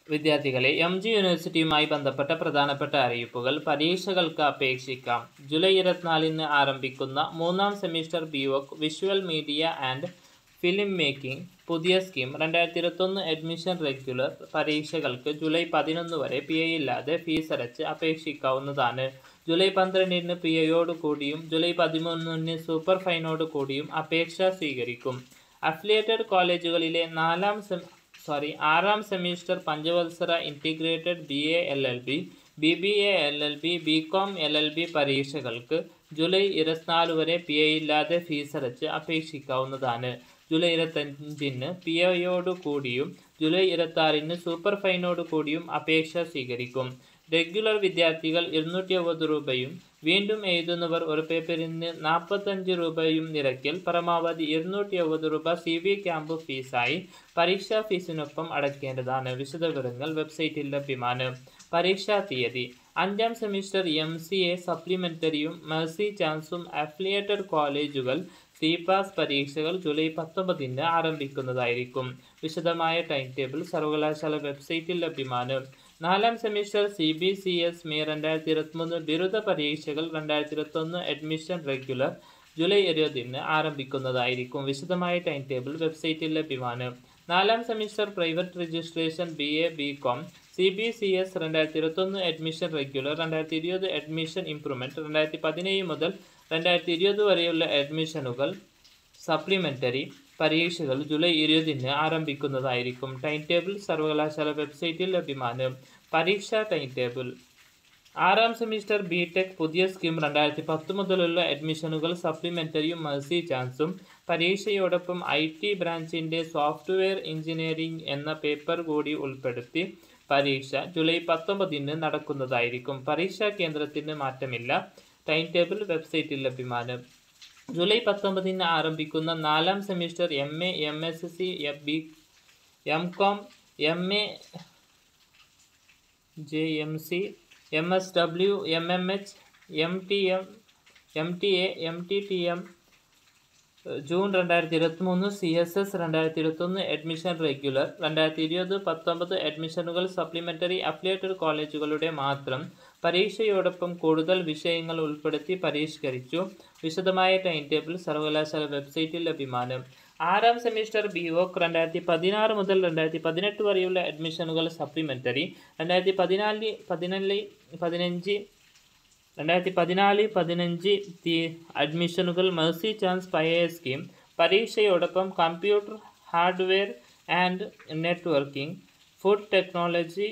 വിദ്യാർത്ഥികളെ M G യൂണിവേഴ്സിറ്റിയുമായി ബന്ധപ്പെട്ട പ്രധാനപ്പെട്ട അറിയിപ്പുകൾ പരീക്ഷകൾക്ക് അപേക്ഷിക്കാം ജൂലൈ ഇരുപത്തിനാലിന് ആരംഭിക്കുന്ന മൂന്നാം semester B Voc visual media and film making പുതിയ സ്കീം രണ്ടായിരത്തി ഇരുപത്തൊന്ന് അഡ്മിഷൻ റെഗുലർ പരീക്ഷകൾക്ക് ജൂലൈ പതിനൊന്ന് വരെ പി ഐ ഇല്ലാതെ ഫീസ് അടച്ച് അപേക്ഷിക്കാവുന്നതാണ് ജൂലൈ പന്ത്രണ്ടിന് പി ഐയോട് കൂടിയും ജൂലൈ പതിമൂന്നിന് സൂപ്പർ ഫൈനോട് കൂടിയും അപേക്ഷ സ്വീകരിക്കും അഫിലിയേറ്റഡ് കോളേജുകളിലെ നാലാം സെം സോറി ആറാം സെമിസ്റ്റർ പഞ്ചവത്സര integrated B A L L B B B A L L B B com L L B പരീക്ഷകൾക്ക് ജൂലൈ ഇരുപത്തിനാല് വരെ പി ഐ ഇല്ലാതെ ഫീസ് അടച്ച് അപേക്ഷിക്കാവുന്നതാണ് ജൂലൈ ഇരുപത്തഞ്ചിന് പി ഐയോട് കൂടിയും ജൂലൈ ഇരുപത്താറിന് സൂപ്പർ ഫൈനോട് കൂടിയും അപേക്ഷ സ്വീകരിക്കും റെഗുലർ വിദ്യാർത്ഥികൾ ഇരുന്നൂറ്റി അറുപത് രൂപയും വീണ്ടും എഴുതുന്നവർ ഒരു പേപ്പറിന് നാൽപ്പത്തഞ്ച് രൂപയും നിരക്കിൽ പരമാവധി ഇരുന്നൂറ്റി അറുപത് രൂപ സി വി ക്യാമ്പ് ഫീസായി പരീക്ഷാ ഫീസിനൊപ്പം അടയ്ക്കേണ്ടതാണ് വിശദവിവരങ്ങൾ വെബ്സൈറ്റിൽ ലഭ്യമാണ് പരീക്ഷാ തീയതി അഞ്ചാം സെമിസ്റ്റർ എം സി എ സപ്ലിമെൻ്ററിയും മെഴ്സി ചാൻസും അഫിലിയേറ്റഡ് കോളേജുകൾ സി പാസ് പരീക്ഷകൾ ജൂലൈ പത്തൊമ്പതിന് ആരംഭിക്കുന്നതായിരിക്കും വിശദമായ ടൈം ടേബിൾ സർവകലാശാല വെബ്സൈറ്റിൽ ലഭ്യമാണ് നാലാം semester C B C S May രണ്ടായിരത്തി ഇരുപത്തിമൂന്ന് ബിരുദ പരീക്ഷകൾ രണ്ടായിരത്തി ഇരുപത്തൊന്ന് അഡ്മിഷൻ റെഗുലർ ജൂലൈ ഇരുപതിന് ആരംഭിക്കുന്നതായിരിക്കും വിശദമായ ടൈം ടേബിൾ വെബ്സൈറ്റിൽ ലഭ്യമാണ് നാലാം semester private registration B A B com C B C S രണ്ടായിരത്തി ഇരുപത്തൊന്ന് അഡ്മിഷൻ റെഗുലർ രണ്ടായിരത്തി ഇരുപത് അഡ്മിഷൻ ഇംപ്രൂവ്മെൻറ്റ് രണ്ടായിരത്തി പതിനേഴ് മുതൽ രണ്ടായിരത്തി ഇരുപത് വരെയുള്ള അഡ്മിഷനുകൾ സപ്ലിമെൻ്ററി പരീക്ഷകൾ ജൂലൈ ഇരുപതിന് ആരംഭിക്കുന്നതായിരിക്കും ടൈം ടേബിൾ സർവകലാശാല വെബ്സൈറ്റിൽ ലഭ്യമാണ് പരീക്ഷാ ടൈം ടേബിൾ ആറാം സെമിസ്റ്റർ ബി ടെക് പുതിയ സ്കീം രണ്ടായിരത്തി പത്ത് മുതലുള്ള അഡ്മിഷനുകൾ സപ്ലിമെൻ്ററിയും മഴ്സി ചാൻസും പരീക്ഷയോടൊപ്പം ഐ ടി ബ്രാഞ്ചിൻ്റെ സോഫ്റ്റ്വെയർ എഞ്ചിനീയറിംഗ് എന്ന പേപ്പർ കൂടി ഉൾപ്പെടുത്തി പരീക്ഷ ജൂലൈ പത്തൊമ്പതിന് നടക്കുന്നതായിരിക്കും പരീക്ഷാ കേന്ദ്രത്തിന് മാറ്റമില്ല ടൈം ടേബിൾ വെബ്സൈറ്റിൽ ലഭ്യമാണ് ജൂലൈ പത്തൊമ്പതിന് ആരംഭിക്കുന്ന നാലാം semester M A M S C F B M com M A J M C M S W M M H M T M M T A M T T M June രണ്ടായിരത്തി ഇരുപത്തി മൂന്ന് C S S രണ്ടായിരത്തി ഇരുപത്തൊന്ന് admission regular രണ്ടായിരത്തി ഇരുപത് പത്തൊമ്പത് അഡ്മിഷനുകൾ supplementary affiliated കോളേജുകളുടെ മാത്രം പരീക്ഷയോടൊപ്പം കൂടുതൽ വിഷയങ്ങൾ ഉൾപ്പെടുത്തി പരിഷ്കരിച്ചു വിശദമായ ടൈം ടേബിൾ സർവകലാശാല വെബ്സൈറ്റിൽ ലഭ്യമാണ് ആറാം സെമിസ്റ്റർ ബി വോക്ക് രണ്ടായിരത്തി പതിനാറ് മുതൽ രണ്ടായിരത്തി പതിനെട്ട് വരെയുള്ള അഡ്മിഷനുകൾ സപ്ലിമെൻ്ററി രണ്ടായിരത്തി പതിനാല് പതിനാല് പതിനഞ്ച് രണ്ടായിരത്തി പതിനാല് പതിനഞ്ച് തീ അഡ്മിഷനുകൾ മെഴ്സി ചാൻസ് പഴയ സ്കീം പരീക്ഷയോടൊപ്പം computer hardware and networking food technology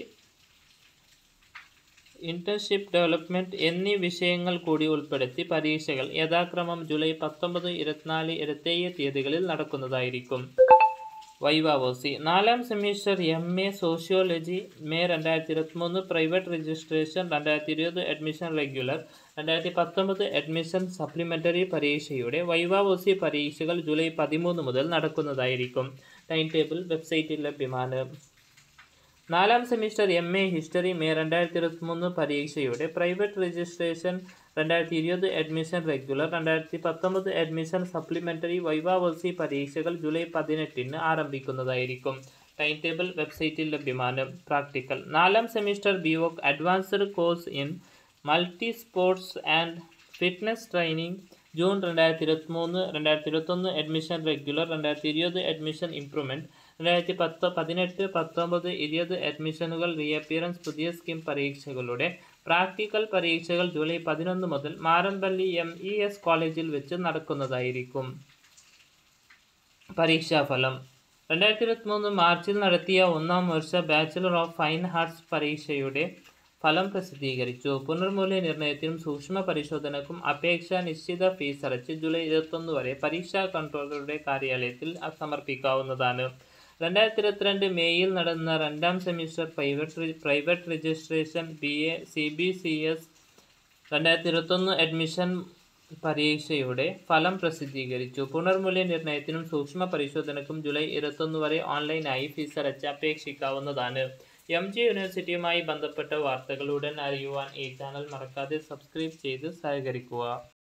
internship development എന്നീ വിഷയങ്ങൾ കൂടി ഉൾപ്പെടുത്തി പരീക്ഷകൾ യഥാക്രമം ജൂലൈ പത്തൊമ്പത് ഇരുപത്തിനാല് ഇരുപത്തേഴ് തീയതികളിൽ നടക്കുന്നതായിരിക്കും വൈവാവോസി നാലാം semester M A sociology May രണ്ടായിരത്തി ഇരുപത്തിമൂന്ന് പ്രൈവറ്റ് രജിസ്ട്രേഷൻ രണ്ടായിരത്തി ഇരുപത് അഡ്മിഷൻ റെഗുലർ രണ്ടായിരത്തി പത്തൊമ്പത് അഡ്മിഷൻ സപ്ലിമെൻ്ററി പരീക്ഷയുടെ വൈവാവോസി പരീക്ഷകൾ ജൂലൈ പതിമൂന്ന് മുതൽ നടക്കുന്നതായിരിക്കും ടൈം ടേബിൾ വെബ്സൈറ്റിൽ ലഭ്യമാണ് നാലാം semester M A history May രണ്ടായിരത്തി ഇരുപത്തിമൂന്ന് പരീക്ഷയുടെ പ്രൈവറ്റ് രജിസ്ട്രേഷൻ രണ്ടായിരത്തി ഇരുപത് അഡ്മിഷൻ റെഗുലർ രണ്ടായിരത്തി പത്തൊമ്പത് അഡ്മിഷൻ സപ്ലിമെൻ്ററി വൈവാവോസി പരീക്ഷകൾ ജൂലൈ പതിനെട്ടിന് ആരംഭിക്കുന്നതായിരിക്കും ടൈം ടേബിൾ വെബ്സൈറ്റിൽ ലഭ്യമാണ് പ്രാക്ടിക്കൽ നാലാം semester B Voc advanced course in multi sports and fitness training June രണ്ടായിരത്തി ഇരുപത്തി മൂന്ന് രണ്ടായിരത്തി ഇരുപത്തൊന്ന് അഡ്മിഷൻ റെഗുലർ രണ്ടായിരത്തി ഇരുപത് അഡ്മിഷൻ ഇംപ്രൂവ്മെൻറ്റ് രണ്ടായിരത്തി പത്ത് പതിനെട്ട് പത്തൊമ്പത് ഇരുപത് അഡ്മിഷനുകൾ റീഅപ്പിയറൻസ് പുതിയ സ്കീം പരീക്ഷകളുടെ പ്രാക്ടിക്കൽ പരീക്ഷകൾ ജൂലൈ പതിനൊന്ന് മുതൽ മാരമ്പള്ളി എം ഇ എസ് കോളേജിൽ വെച്ച് നടക്കുന്നതായിരിക്കും പരീക്ഷാഫലം രണ്ടായിരത്തി ഇരുപത്തി മൂന്ന് മാർച്ചിൽ നടത്തിയ ഒന്നാം വർഷ ബാച്ചിലർ ഓഫ് ഫൈൻ ആർട്സ് പരീക്ഷയുടെ ഫലം പ്രസിദ്ധീകരിച്ചു പുനർമൂല്യനിർണ്ണയത്തിനും സൂക്ഷ്മ പരിശോധനക്കും അപേക്ഷ നിശ്ചിത ഫീസ് അടച്ച് ജൂലൈ ഇരുപത്തൊന്ന് വരെ പരീക്ഷാ കൺട്രോളറുടെ കാര്യാലയത്തിൽ സമർപ്പിക്കാവുന്നതാണ് രണ്ടായിരത്തി ഇരുപത്തിരണ്ട് മേയിൽ നടന്ന രണ്ടാം semester private private registration B A C B C S രണ്ടായിരത്തി ഇരുപത്തൊന്ന് അഡ്മിഷൻ പരീക്ഷയുടെ ഫലം പ്രസിദ്ധീകരിച്ചു പുനർമൂല്യനിർണ്ണയത്തിനും സൂക്ഷ്മ പരിശോധനയ്ക്കും ജൂലൈ ഇരുപത്തൊന്ന് വരെ ഓൺലൈനായി ഫീസ് അടച്ച് അപേക്ഷിക്കാവുന്നതാണ് എം ജി യൂണിവേഴ്സിറ്റിയുമായി ബന്ധപ്പെട്ട വാർത്തകളുടൻ അറിയുവാൻ ഈ ചാനൽ മറക്കാതെ സബ്സ്ക്രൈബ് ചെയ്ത് സഹകരിക്കുക